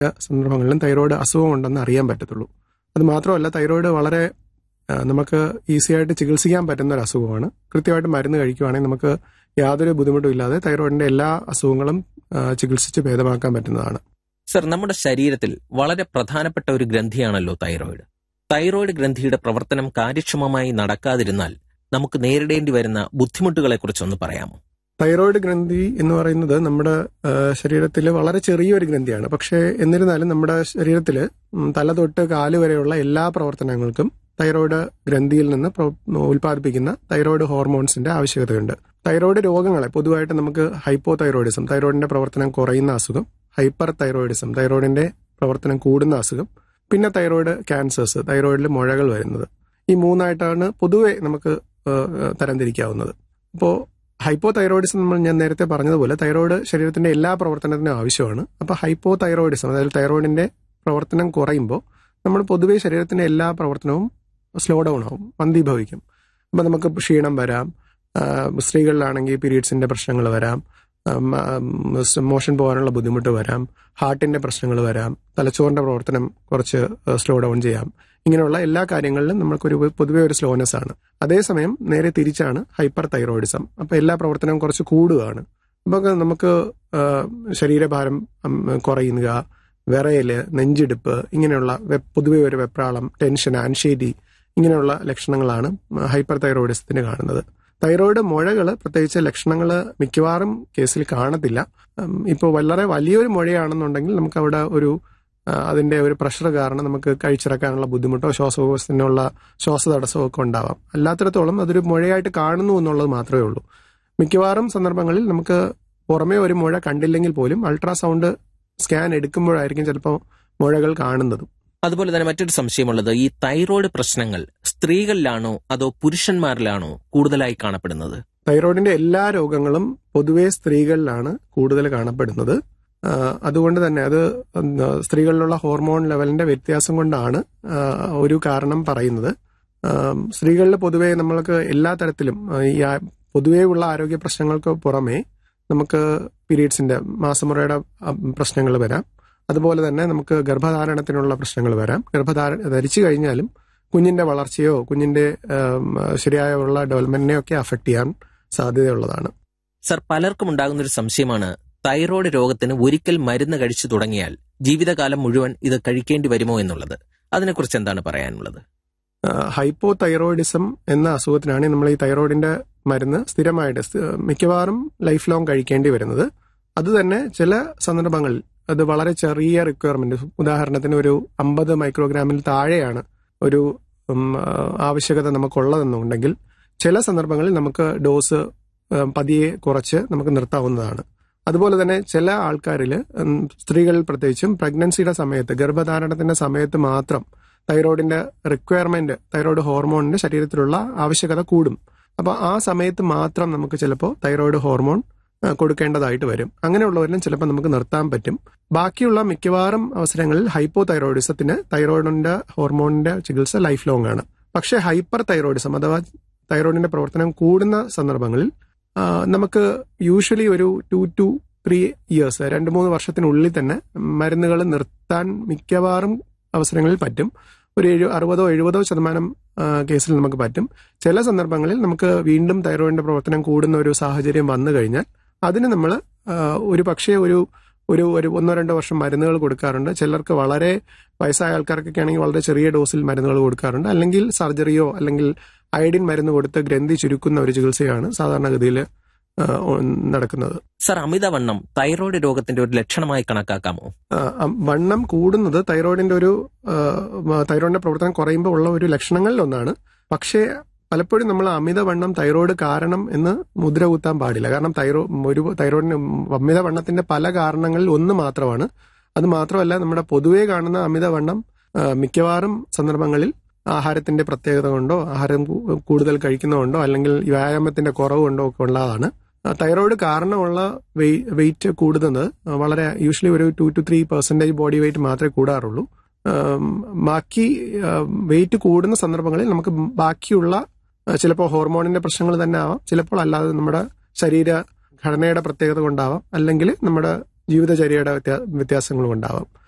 സന്ദർഭങ്ങളിലും തൈറോയ്ഡ് അസുഖം ഉണ്ടെന്ന് അറിയാൻ പറ്റത്തുള്ളൂ അത് മാത്രമല്ല തൈറോയ്ഡ് വളരെ ആ, നമുക്ക് ഈസി ആയിട്ട് ചികിത്സിക്കാൻ പറ്റുന്ന ഒരു അസുഖമാണ് കൃത്യമായിട്ട് മരുന്ന് കഴിക്കുവാണെങ്കിൽ നമുക്ക് യാതൊരു ബുദ്ധിമുട്ടും ഇല്ലാതെ തൈറോയിഡിന്റെ എല്ലാ അസുഖങ്ങളും ആ, ചികിത്സിച്ച് ഭേദമാക്കാൻ പറ്റുന്നതാണ് സർ നമ്മുടെ ശരീരത്തിൽ വളരെ പ്രധാനപ്പെട്ട ഒരു ഗ്രന്ഥിയാണല്ലോ തൈറോയിഡ് തൈറോയിഡ് ഗ്രന്ഥിയുടെ പ്രവർത്തനം കാര്യക്ഷമമായി നടക്കാതിരുന്നാൽ നമുക്ക് നേരിടേണ്ടി വരുന്ന ബുദ്ധിമുട്ടുകളെക്കുറിച്ചൊന്ന് പറയാമോ തൈറോയിഡ് ഗ്രന്ഥി എന്ന് പറയുന്നത് നമ്മുടെ ശരീരത്തിൽ വളരെ ചെറിയൊരു ഗ്രന്ഥിയാണ് പക്ഷേ എന്നിരുന്നാലും നമ്മുടെ ശരീരത്തിൽ തല തൊട്ട് കാല് വരെയുള്ള എല്ലാ പ്രവർത്തനങ്ങൾക്കും തൈറോയിഡ് ഗ്രന്ഥിയിൽ നിന്ന് പ്ര- ഉൽപ്പാദിപ്പിക്കുന്ന തൈറോയിഡ് ഹോർമോൺസിന്റെ ആവശ്യകതയുണ്ട് തൈറോയിഡ് രോഗങ്ങളെ പൊതുവായിട്ട് നമുക്ക് ഹൈപ്പോ തൈറോയിഡിസം തൈറോയിഡിന്റെ പ്രവർത്തനം കുറയുന്ന അസുഖം ഹൈപ്പർ തൈറോയിഡിസം തൈറോയിഡിന്റെ പ്രവർത്തനം കൂടുന്ന അസുഖം പിന്നെ തൈറോയിഡ് ക്യാൻസേഴ്സ് തൈറോയിഡിൽ മുഴകൾ വരുന്നത് ഈ മൂന്നായിട്ടാണ് പൊതുവെ നമുക്ക് ഏഹ്, തരംതിരിക്കാവുന്നത് അപ്പോൾ ഹൈപ്പോ തൈറോയിഡിസം നമ്മൾ ഞാൻ നേരത്തെ പറഞ്ഞതുപോലെ തൈറോയിഡ് ശരീരത്തിന്റെ എല്ലാ പ്രവർത്തനത്തിനും ആവശ്യമാണ് അപ്പോൾ ഹൈപ്പോ തൈറോയിഡിസം അതായത് തൈറോയിഡിന്റെ പ്രവർത്തനം കുറയുമ്പോൾ നമ്മൾ പൊതുവെ ശരീരത്തിന്റെ എല്ലാ പ്രവർത്തനവും സ്ലോ ഡൗൺ ആവും മന്ദീഭവിക്കും അപ്പം നമുക്ക് ക്ഷീണം വരാം ആ, സ്ത്രീകളിലാണെങ്കിൽ പീരീഡ്സിന്റെ പ്രശ്നങ്ങൾ വരാം മോഷൻ പോകാനുള്ള ബുദ്ധിമുട്ട് വരാം ഹാർട്ടിന്റെ പ്രശ്നങ്ങൾ വരാം തലച്ചോറിന്റെ പ്രവർത്തനം കുറച്ച് സ്ലോ ഡൗൺ ചെയ്യാം ഇങ്ങനെയുള്ള എല്ലാ കാര്യങ്ങളിലും നമുക്കൊരു പൊതുവെ ഒരു സ്ലോനെസ് ആണ് അതേസമയം നേരെ തിരിച്ചാണ് ഹൈപ്പർ തൈറോയിഡിസം അപ്പൊ എല്ലാ പ്രവർത്തനവും കുറച്ച് കൂടുകയാണ് അപ്പൊ നമുക്ക് ആ, ശരീരഭാരം ഉം, കുറയുക വിറയല് നെഞ്ചിടിപ്പ് ഇങ്ങനെയുള്ള വെ- പൊതുവെ ഒരു വെപ്രാളം ടെൻഷൻ ആൻഷൈറ്റി ഇങ്ങനെയുള്ള ലക്ഷണങ്ങളാണ് ഹൈപ്പർ തൈറോയിഡിസത്തിന് കാണുന്നത് തൈറോയിഡ് മുഴകൾ പ്രത്യേകിച്ച് ലക്ഷണങ്ങൾ മിക്കവാറും കേസിൽ കാണത്തില്ല ഉം, ഇപ്പോൾ വളരെ വലിയൊരു മുഴയാണെന്നുണ്ടെങ്കിൽ നമുക്ക് അവിടെ ഒരു ആ, അതിന്റെ ഒരു പ്രഷർ കാരണം നമുക്ക് കഴിച്ചിറക്കാനുള്ള ബുദ്ധിമുട്ടോ ശ്വാസകോശത്തിനുള്ള ശ്വാസതടസ്സമോ ഒക്കെ ഉണ്ടാവാം അല്ലാത്തിടത്തോളം അതൊരു മുഴയായിട്ട് കാണുന്നു എന്നുള്ളത് മാത്രമേ ഉള്ളൂ മിക്കവാറും സന്ദർഭങ്ങളിൽ നമുക്ക് പുറമേ ഒരു മുഴ കണ്ടില്ലെങ്കിൽ പോലും അൾട്രാസൗണ്ട് സ്കാൻ എടുക്കുമ്പോഴായിരിക്കും ചിലപ്പോൾ മുഴകൾ കാണുന്നതും അതുപോലെ തന്നെ മറ്റൊരു സംശയമുള്ളത് ഈ തൈറോയിഡ് പ്രശ്നങ്ങൾ സ്ത്രീകളിലാണോ അതോ പുരുഷന്മാരിലാണോ കൂടുതലായി കാണപ്പെടുന്നത് തൈറോയിഡിന്റെ എല്ലാ രോഗങ്ങളും പൊതുവെ സ്ത്രീകളിലാണ് കൂടുതൽ കാണപ്പെടുന്നത് ആ, അതുകൊണ്ട് തന്നെ അത് എന്താ, സ്ത്രീകളിലുള്ള ഹോർമോൺ ലെവലിന്റെ വ്യത്യാസം കൊണ്ടാണ് ആ, ഒരു കാരണം പറയുന്നത് ആ, സ്ത്രീകളിൽ പൊതുവെ നമ്മൾക്ക് എല്ലാ തരത്തിലും ആ, ഈ ആ- പൊതുവേ ഉള്ള ആരോഗ്യ പ്രശ്നങ്ങൾക്ക് പുറമെ നമുക്ക് പീരീഡ്സിന്റെ മാസമുറയുടെ പ്രശ്നങ്ങൾ വരാം അതുപോലെ തന്നെ നമുക്ക് ഗർഭധാരണത്തിനുള്ള പ്രശ്നങ്ങൾ വരാം ഗർഭധാര ധരിച്ചു കഴിഞ്ഞാലും കുഞ്ഞിന്റെ വളർച്ചയോ കുഞ്ഞിന്റെ ആം, ശരിയായ ഉള്ള ഡെവലപ്മെന്റിനെ ഒക്കെ അഫക്ട് ചെയ്യാൻ സാധ്യതയുള്ളതാണ് സർ പലർക്കും ഉണ്ടാകുന്ന ഒരു സംശയമാണ് തൈറോയ്ഡ് രോഗത്തിന് ഒരിക്കൽ മരുന്ന് കഴിച്ചു തുടങ്ങിയാൽ ജീവിതകാലം മുഴുവൻ ഇത് കഴിക്കേണ്ടി വരുമോ എന്നുള്ളത് അതിനെക്കുറിച്ച് എന്താണ് പറയാനുള്ളത് ഹൈപ്പോ തൈറോയിഡിസം എന്ന അസുഖത്തിനാണ് നമ്മൾ ഈ തൈറോയിഡിന്റെ മരുന്ന് സ്ഥിരമായിട്ട് സ്ഥി- മിക്കവാറും ലൈഫ് ലോങ് കഴിക്കേണ്ടി വരുന്നത് അത് തന്നെ ചില സന്ദർഭങ്ങളിൽ അത് വളരെ ചെറിയ റിക്വയർമെന്റ് ഉദാഹരണത്തിന് ഒരു അമ്പത് മൈക്രോഗ്രാമിൽ താഴെയാണ് ഒരു ഉം, ആ, ആവശ്യകത നമുക്കുള്ളതെന്നുണ്ടെങ്കിൽ ചില സന്ദർഭങ്ങളിൽ നമുക്ക് ഡോസ് ആ, പതിയെ കുറച്ച് നമുക്ക് നിർത്താവുന്നതാണ് അതുപോലെ തന്നെ ചില ആൾക്കാരിൽ സ്ത്രീകളിൽ പ്രത്യേകിച്ചും പ്രഗ്നൻസിയുടെ സമയത്ത് ഗർഭധാരണത്തിന്റെ സമയത്ത് മാത്രം തൈറോയിഡിന്റെ റിക്വയർമെന്റ് തൈറോയിഡ് ഹോർമോണിന്റെ ശരീരത്തിലുള്ള ആവശ്യകത കൂടും അപ്പൊ ആ സമയത്ത് മാത്രം നമുക്ക് ചിലപ്പോൾ തൈറോയിഡ് ഹോർമോൺ ആ, കൊടുക്കേണ്ടതായിട്ട് വരും അങ്ങനെയുള്ളവരിലും ചിലപ്പോൾ നമുക്ക് നിർത്താൻ പറ്റും ബാക്കിയുള്ള മിക്കവാറും അവസരങ്ങളിൽ ഹൈപ്പോ തൈറോയിഡിസത്തിന് തൈറോയിഡിന്റെ ഹോർമോണിന്റെ ചികിത്സ ലൈഫ് ലോങ് ആണ് പക്ഷേ ഹൈപ്പർ തൈറോയിഡിസം അഥവാ തൈറോയിഡിന്റെ പ്രവർത്തനം കൂടുന്ന സന്ദർഭങ്ങളിൽ ആ, നമുക്ക് യൂഷ്വലി ഒരു ടു ടു ത്രീ ഇയേഴ്സ് രണ്ട് മൂന്ന് വർഷത്തിനുള്ളിൽ തന്നെ മരുന്നുകൾ നിർത്താൻ മിക്കവാറും അവസരങ്ങളിൽ പറ്റും ഒരു എഴു അറുപതോ എഴുപതോ ശതമാനം ആ, കേസിൽ നമുക്ക് പറ്റും ചില സന്ദർഭങ്ങളിൽ നമുക്ക് വീണ്ടും തൈറോയിഡിന്റെ പ്രവർത്തനം കൂടുന്ന ഒരു സാഹചര്യം വന്നു കഴിഞ്ഞാൽ അതിന് നമ്മൾ ഒരു പക്ഷേ ഒരു ഒരു ഒരു ഒന്നോ രണ്ടോ വർഷം മരുന്നുകൾ കൊടുക്കാറുണ്ട് ചിലർക്ക് വളരെ വയസ്സായ ആൾക്കാർക്കൊക്കെ ആണെങ്കിൽ വളരെ ചെറിയ ഡോസിൽ മരുന്നുകൾ കൊടുക്കാറുണ്ട് അല്ലെങ്കിൽ സർജറിയോ അല്ലെങ്കിൽ അയഡിൻ മരുന്ന് കൊടുത്ത് ഗ്രന്ഥി ചുരുക്കുന്ന ഒരു ചികിത്സയാണ് സാധാരണഗതിയിൽ നടക്കുന്നത് സർ അമിതവണ്ണം തൈറോയ്ഡ് രോഗത്തിന്റെ ഒരു ലക്ഷണമായി കണക്കാക്കാമോ ആ, അം- വണ്ണം കൂടുന്നത് തൈറോയിഡിന്റെ ഒരു ആ, മ- തൈറോയിഡിന്റെ പ്രവർത്തനം കുറയുമ്പോൾ ഉള്ള ഒരു ലക്ഷണങ്ങളിൽ ഒന്നാണ് പക്ഷേ പലപ്പോഴും നമ്മൾ അമിതവണ്ണം തൈറോയിഡ് കാരണം എന്ന് മുദ്ര കുത്താൻ പാടില്ല കാരണം തൈറോ ഒരു തൈറോയിഡിന് അമിതവണ്ണത്തിന്റെ പല കാരണങ്ങളിൽ ഒന്ന് മാത്രമാണ് അത് മാത്രമല്ല നമ്മുടെ പൊതുവേ കാണുന്ന അമിതവണ്ണം ആ, മിക്കവാറും സന്ദർഭങ്ങളിൽ ആഹാരത്തിന്റെ പ്രത്യേകത കൊണ്ടോ ആഹാരം കൂ- കൂടുതൽ കഴിക്കുന്നതുകൊണ്ടോ അല്ലെങ്കിൽ വ്യായാമത്തിന്റെ കുറവ് കൊണ്ടോ ഒക്കെ ഉള്ളതാണ് ആ, തൈറോയിഡ് കാരണമുള്ള വെയിറ്റ് കൂടുന്നത് വളരെ യൂഷ്വലി ഒരു two two three percentage body weight മാത്രമേ കൂടാറുള്ളൂ ആം, ബാക്കി വെയിറ്റ് കൂടുന്ന സന്ദർഭങ്ങളിൽ നമുക്ക് ബാക്കിയുള്ള ആ, ചിലപ്പോൾ ഹോർമോണിന്റെ പ്രശ്നങ്ങൾ തന്നെ ആവാം ചിലപ്പോൾ അല്ലാതെ നമ്മുടെ ശരീര ഘടനയുടെ പ്രത്യേകത കൊണ്ടാവാം അല്ലെങ്കിൽ നമ്മുടെ ജീവിതചര്യയുടെ വ്യത്യാ- വ്യത്യാസങ്ങൾ കൊണ്ടാവാം